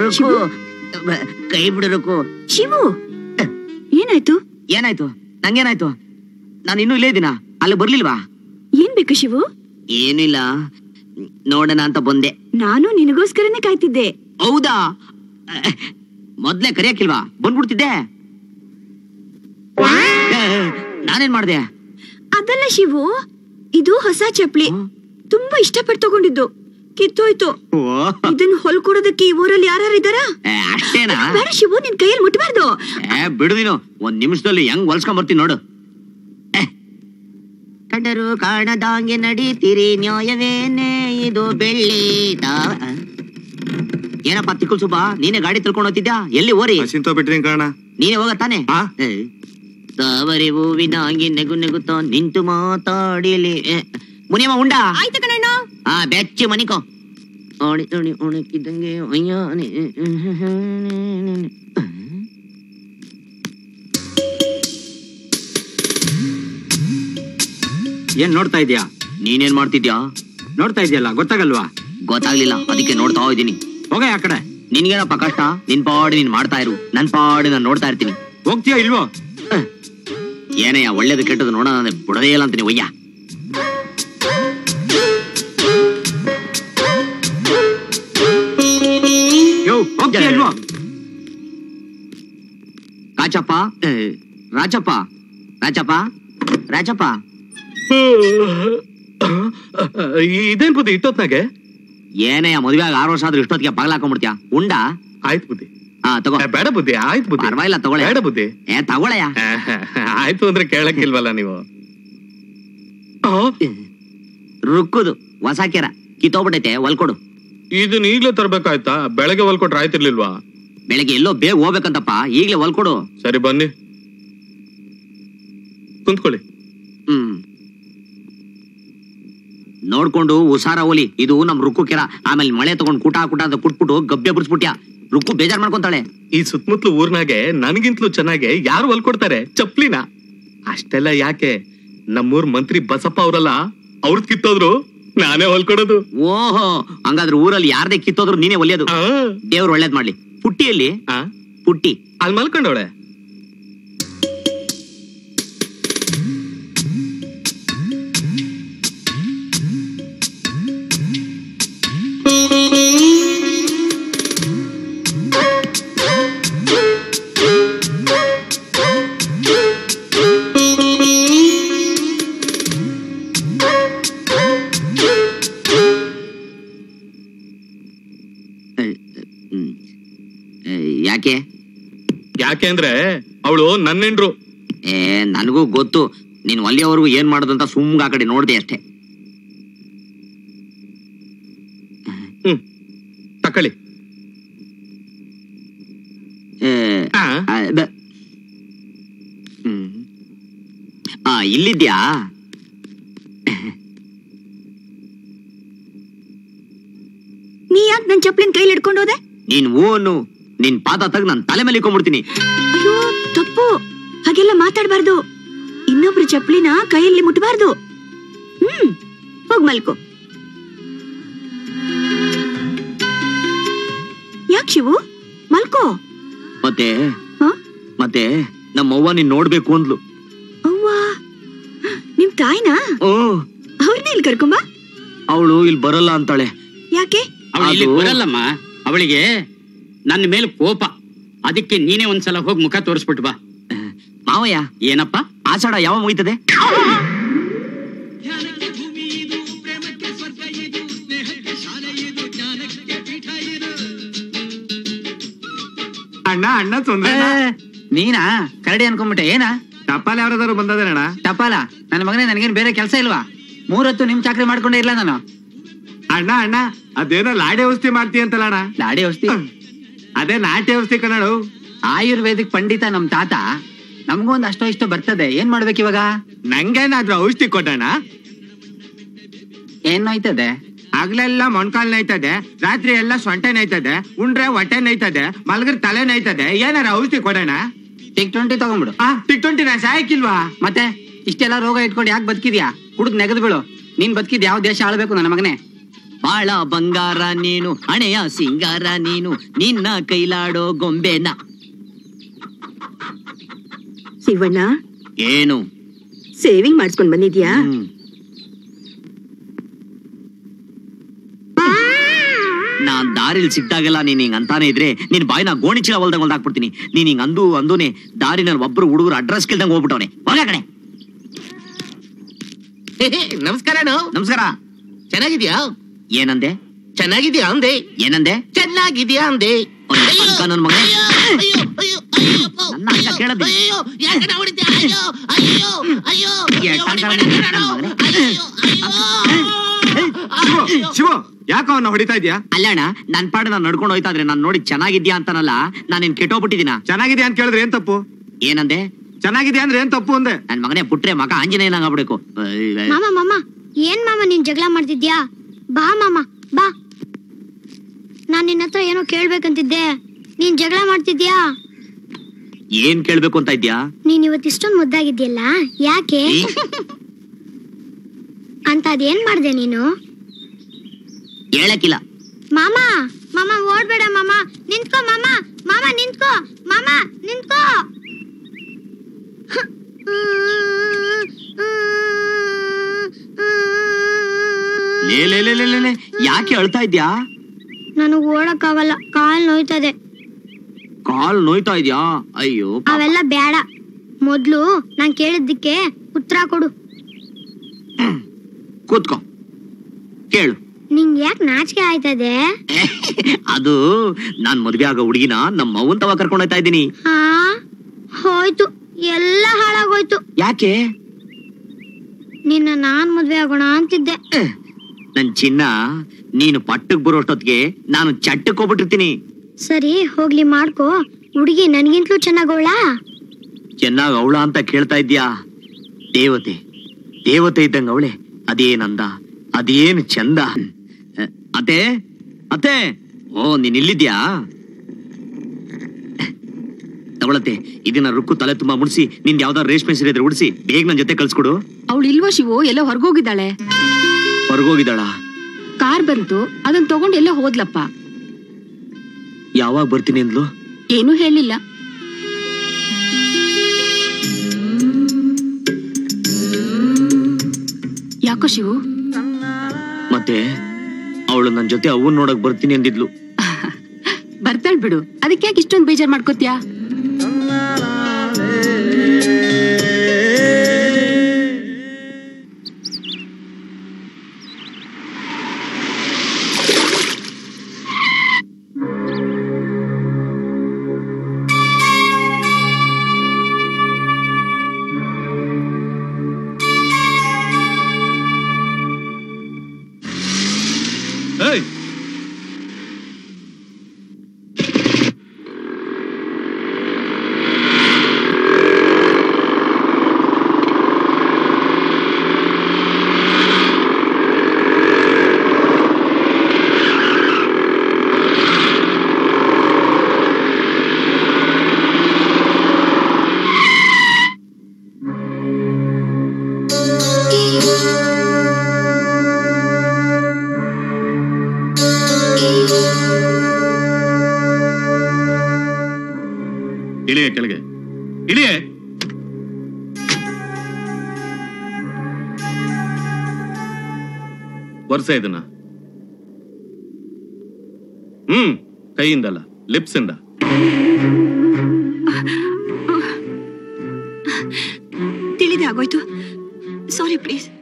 ರುಕು ಕೈ ಬಿಡು ರುಕು ಶಿವು ಏನಾಯ್ತು ಏನಾಯ್ತು ನಂಗೇನಾಯ್ತು ನಾನು ಇನ್ನೂ ಇಲ್ಲೇ ಇದ್ದೀನ ಅಲ್ಲಿ ಬರ್ಲಿಲ್ವಾ ಏನ್ ಬೇಕು ಶಿವು ಏನಿಲ್ಲ ನೋಡೋಣ ಅಂತ ಬಂದೆ ನಾನು ನಿನಗೋಸ್ಕರನೇ ಕಾಯ್ತಿದ್ದೆ ಹೌದಾ ಮೊದ್ಲೇ ಕರಿಯಕ್ಕಿಲ್ವಾ ಬಂದ್ಬಿಡ್ತಿದ್ದೆ ಏ, ನಾನೇನ್ ಮಾಡ್ದೆ ಅದಲ್ಲ ಶಿವು ಇದು ಹೊಸ ಚಪ್ಲಿ ತುಂಬಾ ಇಷ್ಟಪಟ್ಟು ತಗೊಂಡಿದ್ದು ಕಿತ್ತೋಯ್ತು ಓ, ಇದನ್ನ ಹೊಲ್ಕೊಡೋದಕ್ಕೆ ಈ ಊರಲ್ಲಿ ಯಾರು ಇದಾರಾ ಏ, ಅಷ್ಟೇನಾ ಬೇಡ ಶಿವು ನಿನ್ ಕೈಯಲ್ಲಿ ಮುಟ್ಬಾರ್ದು ಏ ಬಿಡು ನೀನು ಒಂದ್ ನಿಮಿಷದಲ್ಲಿ ಹೆಂಗ್ ಹೊಲ್ಸ್ಕೊಂಡ್ ಬರ್ತೀನಿ ನೋಡು ಏ. ಕಂಡರು ಕಾಣದಾಂಗೆ ನಡೀತೀರಿ ನ್ಯಾಯವೇನೆ ಇದು ಬೆಳ್ಳಿ ತಾ- ಏನಪ್ಪ ತಿಕ್ಕುಲ್ ಸುಬ್ಬ ನೀನೇ ಗಾಡಿ ತಿಳ್ಕೊಂಡು ಹೋಗ್ತಿದ್ಯಾ ಎಲ್ಲಿ ಓರಿ ಹಸಿಂತ ಬಿಟ್ರಿ ಕಾರಣ ನೀನೇ ಹೋಗ ತಾನೆ ಆ? ತಾವರೆ ಹೂವಿನಾಗಿ ನೆಗು ನೆಗುತ್ತಾ ನಿಂತು ಮಾತಾಡಿಲಿ ಏ, ಮುನಿಯಮ್ಮ ಉಂಡ ಆಯ್ತು ಕಣಣ್ಣ ಆ ಬೆಚ್ಚಿ ಮನಿಕೋ ಓಣಿ ಓಣಿ ಒಣಕಿದ್ದಂಗೆ ಅಯ್ಯಾನೆ ಏನ್ ನೋಡ್ತಾ ಇದೀಯಾ ನೀನೇನ್ ಮಾಡ್ತಿದ್ಯಾ ನೋಡ್ತಾ ಇದೆಯಲ್ಲ ಗೊತ್ತಾಗಲ್ವಾ ಗೊತ್ತಾಗ್ಲಿಲ್ಲ ಅದಕ್ಕೆ ನೋಡ್ತಾ ಇದ್ದೀನಿ ಹೋಗ ಆ ಕಡೆ ನಿನ್ಗೇನಪ್ಪ ಕಷ್ಟ ನಿನ್ ಪಾಡಿ ನೀನ್ ಮಾಡ್ತಾ ಇರು ನನ್ ಪಾಡಿ ನಾನು ನೋಡ್ತಾ ಇರ್ತೀನಿ ಹೋಗ್ತೀಯಾ ಇಲ್ವೋ ಏನಯ್ಯ ಒಳ್ಳೇದು ಕೆಟ್ಟದ್ದು ನೋಡೋಣ ಅಂದ್ರೆ ಬಿಡದೇ ಇಲ್ಲ ಅಂತೀನಿ ಒಯ್ಯ ಯೋ ಹೋಗ್ತೀಯಾ ಇಲ್ವೋ ಕಾಚಪ್ಪ ಏ, ರಾಜಪ್ಪ ರಾಜಪ್ಪ ರಾಜಪ್ಪ ಇದೇನ್ ಬುದ್ಧಿ ಇಟ್ಟೊತ್ನಾಗೆ ಏನಯ್ಯ ಮದುವೆ ಆಗ ಆರು ವರ್ಷ ಆದ್ರೂ ಇಷ್ಟೊತ್ತಿಗೆ ಬಾಗ್ಲ ಹಾಕೊಂಡ್ಬಿಡ್ತೀಯ ಉಂಡ ಆಯ್ತು ಬುದ್ಧಿ ಹಾ ತಗೋ ಏ, ಬೇಡ ಬುದ್ಧಿ ಆಯ್ತು ಬುದ್ಧಿ ಪರವಾಗಿಲ್ಲ ತಗೊಳ್ಳೆ ಬೇಡ ಬುದ್ಧಿ ಏ ತಗೊಳಯ್ಯ ಆಯ್ತು ಅಂದ್ರೆ ಕೇಳಕ್ಕಿಲ್ವಲ್ಲ ನೀವು ಆ, ರುಕ್ಕುದು ಹೊಸ ಕೆರ ಕಿತ್ತೋಗ್ಬಿಟ್ಟೈತೆ ಹೊಲ್ಕೊಡು ಇದನ್ನ ಈಗ್ಲೇ ತರ್ಬೇಕಾಯ್ತಾ ಬೆಳಗ್ಗೆ ಹೊಲ್ಕೊಟ್ರೆ ಆಯ್ತಿರ್ಲಿಲ್ವಾ ಬೆಳಗ್ಗೆ ಎಲ್ಲೋ ಬೇಗ ಹೋಗ್ಬೇಕಂತಪ್ಪ ಈಗ್ಲೇ ಹೊಲ್ಕೊಡು ಸರಿ ಬನ್ನಿ ಕುಂತ್ಕೊಳ್ಳಿ ಹ್ಮ್ ನೋಡ್ಕೊಂಡು ಹುಷಾರ ಹೋಲಿ ಇದು ನಮ್ ರುಕ್ಕು ಕೆರ ಆಮೇಲೆ ಮಳೆ ತಗೊಂಡ್ ಕುಟ ಕುಟ ಅಂತ ಕುಟ್ಬಿಟ್ಟು ಗಬ್ಬೆ ಬಿಡಿಸ್ಬಿಟ್ಯಾ ರುಕ್ಕು ಬೇಜಾರ್ ಮಾಡ್ಕೊಂತಾಳೆ ಈ ಸುತ್ತಮುತ್ತಲು ಊರ್ನಾಗೆ ನನಗಿಂತಲೂ ಚೆನ್ನಾಗೆ ಯಾರು ಹೊಲ್ಕೊಡ್ತಾರೆ ಚಪ್ಲಿನ ಅಷ್ಟೆಲ್ಲ ಯಾಕೆ ನಮ್ಮೂರ್ ಮಂತ್ರಿ ಬಸಪ್ಪ ಅವರಲ್ಲ ಅವ್ರದ್ ಕಿತ್ತೋದ್ರು ನಾನೇ ಹೊಲ್ಕೊಡೋದು ಓಹೋ ಹಂಗಾದ್ರೆ ಊರಲ್ಲಿ ಯಾರ್ದೇ ಕಿತ್ತೋದ್ರು ನೀನೇ ಒಲಿಯೋದು ಆ, ದೇವ್ರು ಒಳ್ಳೇದ್ ಮಾಡ್ಲಿ ಪುಟ್ಟಿಯಲ್ಲಿ ಆ, ಪುಟ್ಟಿ ಅಲ್ಲಿ ಮಲ್ಕೊಂಡವಳೆ ಹ್ಮ್. ಏ, ಯಾಕೆ ಯಾಕೆ ಅಂದ್ರೆ ಅವಳು ನನ್ನೆಂಡ್ರು ಏ ನನಗೂ ಗೊತ್ತು ನೀನ್ ಒಲ್ಲಿಯವರೆಗೂ ಏನ್ ಮಾಡೋದು ಅಂತ ಸುಮ್ಗ ಆ ಕಡೆ ನೋಡ್ದೆ ಅಷ್ಟೇ ಹ್ಮ್ ತಕೊಳ್ಳಿ ಏ, ಆ, ಆ, ಬ- ಹ್ಮ್. ಆ ಇಲ್ಲಿದ್ಯಾ ನೀ ಯಾಕೆ ನನ್ ಚಪ್ಲಿನ ಕೈಲಿ ಹಿಡ್ಕೊಂಡು ಹೋದೆ ನೀನ್ ಓನು ನಿನ್ ಪಾದ ತೆಗ್ದು ನನ್ ತಲೆ ಮೇಲೆ ಇಕ್ಕೊಂಡ್ಬಿಡ್ತೀನಿ ಅಯ್ಯೋ ತಪ್ಪು ಹಾಗೆಲ್ಲ ಮಾತಾಡ್ಬಾರ್ದು ಇನ್ನೊಬ್ರ ಚಪ್ಲಿನ ಕೈಯಲ್ಲಿ ಮುಟ್ಬಾರ್ದು ಹ್ಮ್ ಹೋಗ್ ಮಲ್ಕೋ ಯಾಕ್ ಶಿವು ಮಲ್ಕೋ ಮತ್ತೆ ಹ? ಮತ್ತೆ ನಮ್ಮ ಅವ್ವ ನೀನ್ ನೋಡ್ಬೇಕು ಅಂದ್ಲು ಅವ್ವ ನಿಮ್ ತಾಯಿನಾ ಓ ಅವ್ರನ್ನ ಇಲ್ಲಿ ಕರ್ಕೊಂಬ ಅವಳು ಇಲ್ಲಿ ಬರಲ್ಲ ಅಂತಾಳೆ ಯಾಕೆ ಅವಳು ಇಲ್ಲಿ ಅದು- ಬರಲ್ಲಮ್ಮ ಅವಳಿಗೆ ನನ್ನ ಮೇಲೆ ಕೋಪ ಅದಕ್ಕೆ ನೀನೇ ಒಂದ್ಸಲ ಹೋಗಿ ಮುಖ ತೋರಿಸ್ಬಿಟ್ಟು ಬಾ ಮಾವಯ್ಯ ಏನಪ್ಪ ಆಷಾಢ ಯಾವ ಮುಗಿತದೆ ಅಣ್ಣ ಅಣ್ಣ ತೊಂದ್ರೆ ನೀನಾ ಕರಡಿ ಅನ್ಕೊಂಬಿಟ್ಟೆ ಏನ ಟಪಾಲ್ ಯಾವ್ದಾದ್ರು ಬಂದದೇನಣ್ಣ ಟಪಾಲ ನನ್ನ ಮಗನೇ ನನಗೇನ್ ಬೇರೆ ಕೆಲಸ ಇಲ್ವಾ ಮೂರೊತ್ತು ನಿಮ್ ಚಾಕ್ರಿ ಮಾಡ್ಕೊಂಡೇ ಇರ್ಲ ನಾನು ಅಣ್ಣ ಅಣ್ಣ ಅದೇನೋ ಲಾಡಿ ಔಷಧಿ ಮಾಡ್ತೀಯ ಅಂತಲ್ಲ ಅಣ್ಣ ಲಾಡಿ ಔಷಧಿ ಅದೇ ನಾಟ್ಯ ಔಷಧಿ ಕನ್ನಡು ಆಯುರ್ವೇದಿಕ್ ಪಂಡಿತ ನಮ್ ತಾತ ನಮಗೂ ಒಂದ್ ಅಷ್ಟೋ ಇಷ್ಟೋ ಬರ್ತದೆ ಏನ್ ಮಾಡ್ಬೇಕು ಇವಾಗ ನಂಗೇನಾದ್ರೂ ಔಷಧಿ ಕೊಟ್ಟಣ ಏನ್ ನೋಯ್ತದೆ ಹಗ್ಲೆಲ್ಲ ಮೊಣ್ಕಾಲ್ ನೈತದೆ ರಾತ್ರಿ ಎಲ್ಲ ಸೊಂಟೆ ನೈತದೆ ಉಂಡ್ರೆ ಹೊಟ್ಟೆ ನೈತದೆ ಮಲಗ್ರ ತಲೆ ನೈತದೆ ಏನಾರ ಔಷಧಿ ಕೊಡೋಣ ಟಿಕ್ ಟ್ವೆಂಟಿ ತಗೊಂಡ್ಬಿಡು ಆ ಟಿಕ್ ಟ್ವೆಂಟಿ ನಾ ಸಾಯಕಿಲ್ವಾ ಮತ್ತೆ ಇಷ್ಟೆಲ್ಲ ರೋಗ ಇಟ್ಕೊಂಡು ಯಾಕೆ ಬದುಕಿದ್ಯಾ ಕುಡ್ದು ನೆಗದ್ ಬೀಳು ನೀನ್ ಬದುಕಿದ್ ಯಾವ ದೇಶ ಆಳ್ಬೇಕು ನನ್ನ ಮಗನೇ ಬಾಳ ಬಂಗಾರ ನೀನು ಹಣೆಯ ಸಿಂಗಾರ ನೀನು ನಿನ್ನ ಕೈಲಾಡೋ ಗೊಂಬೆನ ಶಿವಣ್ಣ ಏನು ಸೇವಿಂಗ್ ಮಾಡಿಸ್ಕೊಂಡ್ ಬಂದಿದ್ಯಾ ಹ್ಮ್. ನಾನ್ ದಾರಿಲ್ ಸಿಕ್ತಾಗೆಲ್ಲ ನೀನ್ ಹಿಂಗ್ ಅಂತಾನೆ ಇದ್ರೆ ನಿನ್ ಬಾಯಿನ ಗೋಣಿ ಚೀಲ ಹೊಲ್ದಂಗ್ ಹೊಲ್ದಾಕ್ಬಿಡ್ತೀನಿ ನೀನ್ ಹಿಂಗ್ ಅಂದು ಅಂದೂನೆ ದಾರಿನಲ್ಲಿ ಒಬ್ರು ಹುಡುಗರು ಅಡ್ರೆಸ್ ಕೇಳ್ದಂಗ್ ಹೋಗ್ಬಿಟ್ಟವನೆ ಹೋಗ ಕಣೆ ನಮಸ್ಕಾರ ನಮಸ್ಕಾರ ಚೆನ್ನಾಗಿದ್ಯಾ ಏನಂದೆ ಚೆನ್ನಾಗಿದ್ಯಾ ಅಂದೆ ಏನಂದೆ ಚೆನ್ನಾಗಿದ್ಯಾ ಅಂದೆ ಅವ್ನ್ ಅಕ್ಕ ನನ್ ಮಗನೇ. ಅಯ್ಯೋ, ಅಯ್ಯೋ, ಅಯ್ಯಪ್ಪ, ನನ್ನ ಅಕ್ಕ ಕೇಳೋದು. ಅಯ್ಯೋ, ಯಾಕಣ್ಣ ಹೊಡಿತೀಯ? ಅಯ್ಯೋ, ಅಯ್ಯೋ, ಅಯ್ಯೋ, ಏ, ಅಯ್ಯೋ, ಟಂಕ ಹೊಡಿಬೇಡ ನನ್ನ ಕಣೋ. ಮಗನೇ. ಅಯ್ಯೋ, ಅಯ್ಯೋ. ಶಿವು ಶಿವು ಯಾಕೋ ಅವನ್ನ ಹೊಡಿತಾ ಇದ್ಯಾ ಅಲ್ಲಣ್ಣ ನನ್ ಪಾಡ ನಾನ್ ನಡ್ಕೊಂಡು ಹೋಯ್ತಾ ಇದ್ರೆ ನಾನ್ ನೋಡಿ ಚೆನ್ನಾಗಿದ್ಯಾ ಅಂತಾನಲ್ಲ ನಾನೇನ್ ಕೆಟ್ಟೋಗ್ಬಿಟ್ಟಿದ್ದೀನ ಚೆನ್ನಾಗಿದೆ ಅಂತ ಕೇಳಿದ್ರೆ ಏನ್ ತಪ್ಪು ಏನಂದೆ ಚೆನ್ನಾಗಿದೆ ಅಂದ್ರೆ ಏನ್ ತಪ್ಪು ಅಂದೆ ನನ್ ಮಗನೇ ಪುಟ್ರೆ ಮಗ ಆಂಜನೇಯನ ಆಗ್ಬಿಡ್ಬೇಕು ಮಾಮ ಮಾಮ ಏನ್ ಮಾಮ ನೀನ್ ಜಗಳ ಮಾಡ್ತಿದ್ಯಾ ಬಾ ಮಾಮ ಬಾ ನಾನ್ ನಿನ್ನ ಹತ್ರ ಏನೋ ಕೇಳ್ಬೇಕಂತಿದ್ದೆ ನೀನ್ ಜಗಳ ಮಾಡ್ತಿದ್ಯಾ ಏನ್ ಕೇಳ್ಬೇಕು ಅಂತ ಇದ್ಯಾ ನೀನ್ ಇವತ್ ಇಷ್ಟೊಂದ್ ಮುದ್ದಾಗಿದ್ಯಲ್ಲ ಯಾಕೆ ಈ? ಅಂತ ಅದೇನ್ ಮಾಡ್ದೆ ನೀನು ಹೇಳಕ್ಕಿಲ್ಲ ಮಾಮ ಮಾಮ ಓಡ್ಬೇಡ ಮಾಮ ನಿಂತ್ಕೋ ಮಾಮ ಮಾಮ ನಿಂತ್ಕೋ ಮಾಮ ನಿಂತ್ಕೋ ಲೇ ಲೇ ಲೇ ಲೇ ಲೇ, ಲೇ ಯಾಕೆ ಅಳ್ತಾ ಇದ್ಯಾ ನನಗ್ ಓಡಕ್ಕಾಗಲ್ಲ ಕಾಲ್ ನೋಯ್ತದೆ ಕಾಲ್ ನೋಯ್ತಾ ಇದ್ಯಾ ಅಯ್ಯೋ ಪಾಪ. ಅವೆಲ್ಲ ಬೇಡ ಮೊದ್ಲು ನಾನ್ ಕೇಳಿದ್ದಕ್ಕೆ ಉತ್ತರ ಕೊಡು ಕೂತ್ಕೋ ಕೇಳು ನಿಂಗ್ ಯಾಕೆ ನಾಚಿಕೆ ಆಯ್ತದೆ ಅದು ನಾನ್ ಮದ್ವೆ ಆಗೋ ಹುಡುಗಿನ ನಮ್ಮ ಅವ್ವನ್ ತವ ಕರ್ಕೊಂಡ್ ಹೋಯ್ತಾ ಇದ್ದೀನಿ ಹಾ ಹೋಯ್ತು ಎಲ್ಲ ಹಾಳಾಗೋಯ್ತು ಯಾಕೆ ನಿನ್ನ ನಾನ್ ಮದ್ವೆ ಆಗೋಣ ಅಂತಿದ್ದೆ ನನ್ ಚಿನ್ನ ನೀನು ಪಟ್ಟಕ್ ಬರೋಷ್ಟೊತ್ತಿಗೆ ನಾನು ಚಟ್ಟಕ್ ಹೋಗ್ಬಿಟ್ಟಿರ್ತೀನಿ ಸರಿ ಹೋಗ್ಲಿ ಮಾಡ್ಕೋ ಹುಡುಗಿ ನನ್ಗಿಂತಲೂ ಚೆನ್ನಾಗೋಳ ಚೆನ್ನಾಗ್ ಅವಳ ಅಂತ ಕೇಳ್ತಾ ಇದ್ಯಾ ದೇವತೆ ದೇವತೆ ಇದ್ದಂಗ ಅವಳೆ ಅದೇನಂದ ಅದೇನ್ ಚಂದ ಅಹ್, ಅತ್ತೆ ಅತ್ತೆ ಓ ನೀನ್ ಇಲ್ಲಿದ್ಯಾ ತಗೊಳತ್ತೆ ಇದನ್ನ ರುಕ್ಕು ತಲೆ ತುಂಬಾ ಮುಡ್ಸಿ ನಿಂದ್ ಯಾವ್ದಾರು ರೇಷ್ಮೆ ಸೀರೆ ಇದ್ರೆ ಉಡ್ಸಿ ಬೇಗ ನನ್ ಜೊತೆ ಕಳ್ಸ್ಕೊಡು ಅವಳು ಇಲ್ವಾ ಶಿವು ಎಲ್ಲ ಹೊರಗೋಗಿದ್ದಾಳೆ ಹೊರಗೋಗಿದ್ದಾಳ ಕಾರ್ ಬಂತು ಅದನ್ನ ತಗೊಂಡ್ ಎಲ್ಲ ಹೋದ್ಲಪ್ಪ ಯಾವಾಗ ಬರ್ತೀನಿ ಅಂದ್ಲು ಏನೂ ಹೇಳಿಲ್ಲ ಯಾಕೋ ಶಿವು ಮತ್ತೆ ಅವಳು ನನ್ ಜೊತೆ ಅವನ್ ನೋಡಕ್ ಬರ್ತೀನಿ ಅಂದಿದ್ಲು ಬರ್ತಾಳ್ ಬಿಡು ಅದಕ್ಕೆ ಯಾಕೆ ಇಷ್ಟೊಂದು ಬೇಜಾರ್ ಮಾಡ್ಕೋತ್ಯಾ ಏಯ್ ಇಳಿಯ ಕೆಳಗೆ ಇಳಿಯೇ ವರ್ಷ ಇದನ್ನ ಹ್ಮ್ ಕೈಯಿಂದಲ್ಲ ಲಿಪ್ಸ್ ಇಂದ ತಿಳಿದೆ ಆಗೋಯ್ತು ಸಾರಿ ಪ್ಲೀಸ್